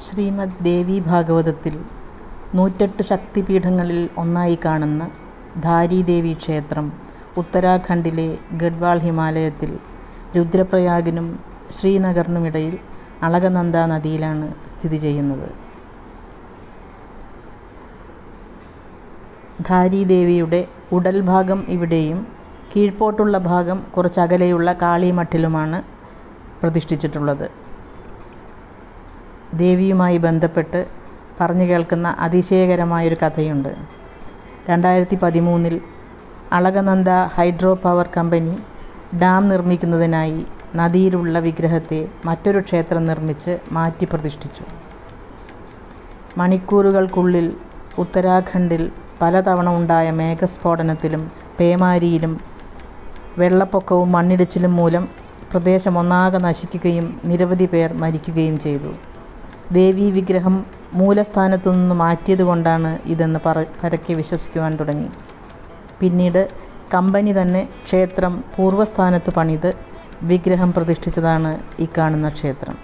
ശ്രീമദ് ദേവി ഭാഗവതത്തിൽ നൂറ്റെട്ട് ശക്തിപീഠങ്ങളിൽ ഒന്നായി കാണുന്ന ധാരീദേവി ക്ഷേത്രം ഉത്തരാഖണ്ഡിലെ ഗഡ്വാൾ ഹിമാലയത്തിൽ രുദ്രപ്രയാഗിനും ശ്രീനഗറിനുമിടയിൽ അളകനന്ദ നദിയിലാണ് സ്ഥിതി ചെയ്യുന്നത് ധാരീദേവിയുടെ ഉടൽ ഭാഗം ഇവിടെയും കീഴ്പോട്ടുള്ള ഭാഗം കുറച്ചകലെയുള്ള കാളിമഠിലുമാണ് പ്രതിഷ്ഠിച്ചിട്ടുള്ളത് ദേവിയുമായി ബന്ധപ്പെട്ട് പറഞ്ഞു കേൾക്കുന്ന അതിശയകരമായൊരു കഥയുണ്ട് രണ്ടായിരത്തി പതിമൂന്നിൽ Alaknanda hydro power company dam നിർമ്മിക്കുന്നതിനായി നദിയിലുള്ള വിഗ്രഹത്തെ മറ്റൊരു ക്ഷേത്രം നിർമ്മിച്ച് മാറ്റി പ്രതിഷ്ഠിച്ചു മണിക്കൂറുകൾക്കുള്ളിൽ ഉത്തരാഖണ്ഡിൽ പലതവണ ഉണ്ടായ മേഘസ്ഫോടനത്തിലും പേമാരിയിലും വെള്ളപ്പൊക്കവും മണ്ണിടിച്ചിലും മൂലം പ്രദേശം ഒന്നാകെ നശിക്കുകയും നിരവധി പേർ മരിക്കുകയും ചെയ്തു ദേവീ വിഗ്രഹം മൂലസ്ഥാനത്തു നിന്ന് മാറ്റിയതുകൊണ്ടാണ് ഇതെന്ന് പറ പരക്കെ വിശ്വസിക്കുവാൻ തുടങ്ങി പിന്നീട് കമ്പനി തന്നെ ക്ഷേത്രം പൂർവ്വസ്ഥാനത്ത് പണിത് വിഗ്രഹം പ്രതിഷ്ഠിച്ചതാണ് ഈ കാണുന്ന ക്ഷേത്രം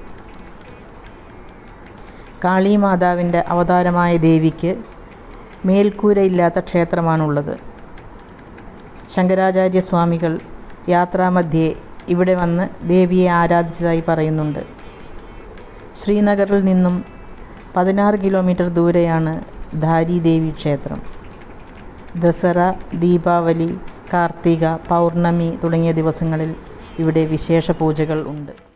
കാളിമാതാവിൻ്റെ അവതാരമായ ദേവിക്ക് മേൽക്കൂരയില്ലാത്ത ക്ഷേത്രമാണുള്ളത് ശങ്കരാചാര്യ സ്വാമികൾ യാത്രാമധ്യേ ഇവിടെ വന്ന് ദേവിയെ ആരാധിച്ചതായി പറയുന്നുണ്ട് ശ്രീനഗറിൽ നിന്നും പതിനാറ് കിലോമീറ്റർ ദൂരെയാണ് ധാരീദേവി ക്ഷേത്രം ദസറ ദീപാവലി കാർത്തിക പൗർണമി തുടങ്ങിയ ദിവസങ്ങളിൽ ഇവിടെ വിശേഷ പൂജകൾ ഉണ്ട്